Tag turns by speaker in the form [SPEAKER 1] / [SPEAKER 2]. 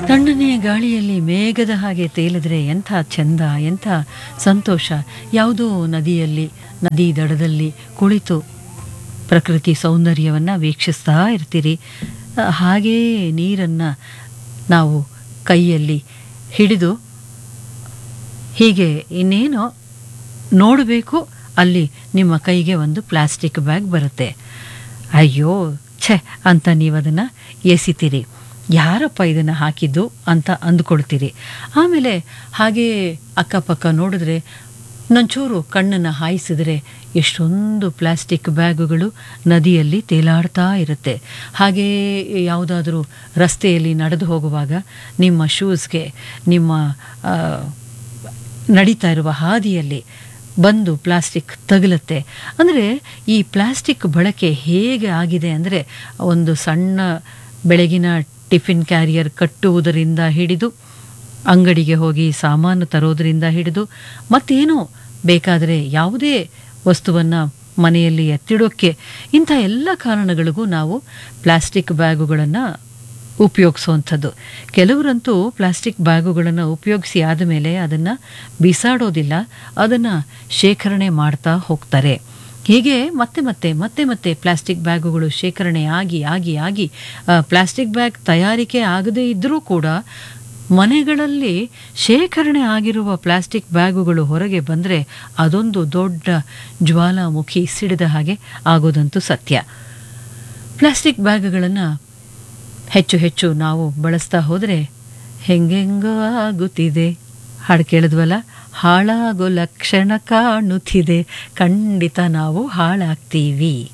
[SPEAKER 1] ತಣ್ಣನೆಯ ಗಾಳಿಯಲ್ಲಿ ಮೇಘದ ಹಾಗೆ ತೇಲಿದ್ರೆ ಎಂಥ ಚಂದ ಎಂಥ ಸಂತೋಷ ಯಾವುದೋ ನದಿಯಲ್ಲಿ ನದಿ ದಡದಲ್ಲಿ ಕುಳಿತು ಪ್ರಕೃತಿ ಸೌಂದರ್ಯವನ್ನು ವೀಕ್ಷಿಸ್ತಾ ಇರ್ತೀರಿ ಆ, ಹಾಗೇ ನೀರನ್ನು ನಾವು ಕೈಯಲ್ಲಿ ಹಿಡಿದು ಹೀಗೆ ಇನ್ನೇನೋ ನೋಡಬೇಕು ಅಲ್ಲಿ ನಿಮ್ಮ ಕೈಗೆ ಒಂದು ಪ್ಲಾಸ್ಟಿಕ್ ಬ್ಯಾಗ್ ಬರುತ್ತೆ ಅಯ್ಯೋ ಛೆ ಅಂತ ನೀವು ಅದನ್ನು ಎಸಿತೀರಿ ಯಾರಪ್ಪ ಇದನ್ನು ಹಾಕಿದ್ದು ಅಂತ ಅಂದ್ಕೊಳ್ತೀರಿ ಆಮೇಲೆ ಹಾಗೇ ಅಕ್ಕಪಕ್ಕ ನೋಡಿದ್ರೆ ನಂಚೂರು ಕಣ್ಣನ್ನು ಹಾಯಿಸಿದರೆ ಎಷ್ಟೊಂದು ಪ್ಲಾಸ್ಟಿಕ್ ಬ್ಯಾಗುಗಳು ನದಿಯಲ್ಲಿ ತೇಲಾಡ್ತಾ ಇರುತ್ತೆ ಹಾಗೇ ಯಾವುದಾದ್ರೂ ರಸ್ತೆಯಲ್ಲಿ ನಡೆದು ಹೋಗುವಾಗ ನಿಮ್ಮ ಶೂಸ್ಗೆ ನಿಮ್ಮ ಆ, ನಡೀತಾ ಇರುವ ಹಾದಿಯಲ್ಲಿ ಬಂದು ಪ್ಲಾಸ್ಟಿಕ್ ತಗುಲುತ್ತೆ ಅಂದರೆ ಈ ಪ್ಲಾಸ್ಟಿಕ್ ಬಳಕೆ ಹೇಗೆ ಆಗಿದೆ ಅಂದರೆ ಒಂದು ಸಣ್ಣ ಬೆಳಗಿನ ಟಿಫಿನ್ ಕ್ಯಾರಿಯರ್ ಕಟ್ಟುವುದರಿಂದ ಹಿಡಿದು ಅಂಗಡಿಗೆ ಹೋಗಿ ಸಾಮಾನು ತರೋದರಿಂದ ಹಿಡಿದು ಮತ್ತೇನೋ ಬೇಕಾದರೆ ಯಾವುದೇ ವಸ್ತುವನ್ನು ಮನೆಯಲ್ಲಿ ಎತ್ತಿಡೋಕ್ಕೆ ಇಂಥ ಎಲ್ಲ ಕಾರಣಗಳಿಗೂ ನಾವು ಪ್ಲಾಸ್ಟಿಕ್ ಬ್ಯಾಗುಗಳನ್ನು ಉಪಯೋಗಿಸುವಂಥದ್ದು ಕೆಲವರಂತೂ ಪ್ಲಾಸ್ಟಿಕ್ ಬ್ಯಾಗುಗಳನ್ನು ಉಪಯೋಗಿಸಿ ಆದಮೇಲೆ ಅದನ್ನು ಬಿಸಾಡೋದಿಲ್ಲ ಅದನ್ನು ಶೇಖರಣೆ ಮಾಡ್ತಾ ಹೋಗ್ತಾರೆ ಹೀಗೆ ಮತ್ತೆ ಮತ್ತೆ ಮತ್ತೆ ಮತ್ತೆ ಪ್ಲಾಸ್ಟಿಕ್ ಬ್ಯಾಗುಗಳು ಶೇಖರಣೆ ಆಗಿ ಆಗಿ ಆಗಿ ಆ, ಪ್ಲಾಸ್ಟಿಕ್ ಬ್ಯಾಗ್ ತಯಾರಿಕೆ ಆಗದೇ ಇದ್ದರೂ ಕೂಡ ಮನೆಗಳಲ್ಲಿ ಶೇಖರಣೆ ಆಗಿರುವ ಪ್ಲಾಸ್ಟಿಕ್ ಬ್ಯಾಗುಗಳು ಹೊರಗೆ ಬಂದರೆ ಅದೊಂದು ದೊಡ್ಡ ಜ್ವಾಲಾಮುಖಿ ಸಿಡಿದ ಹಾಗೆ ಆಗೋದಂತೂ ಸತ್ಯ ಪ್ಲಾಸ್ಟಿಕ್ ಬ್ಯಾಗ್ಗಳನ್ನು ಹೆಚ್ಚು ಹೆಚ್ಚು ನಾವು ಬಳಸ್ತಾ ಹೋದರೆ ಹೆಂಗೆಂಗೋ ಆಗುತ್ತಿದೆ ಹಾಡು ಕೇಳಿದ್ವಲ್ಲ ಹಾಳಾಗೋ ಲಕ್ಷಣ ಕಾಣುತ್ತಿದೆ ಖಂಡಿತ ನಾವು ಹಾಳಾಗ್ತೀವಿ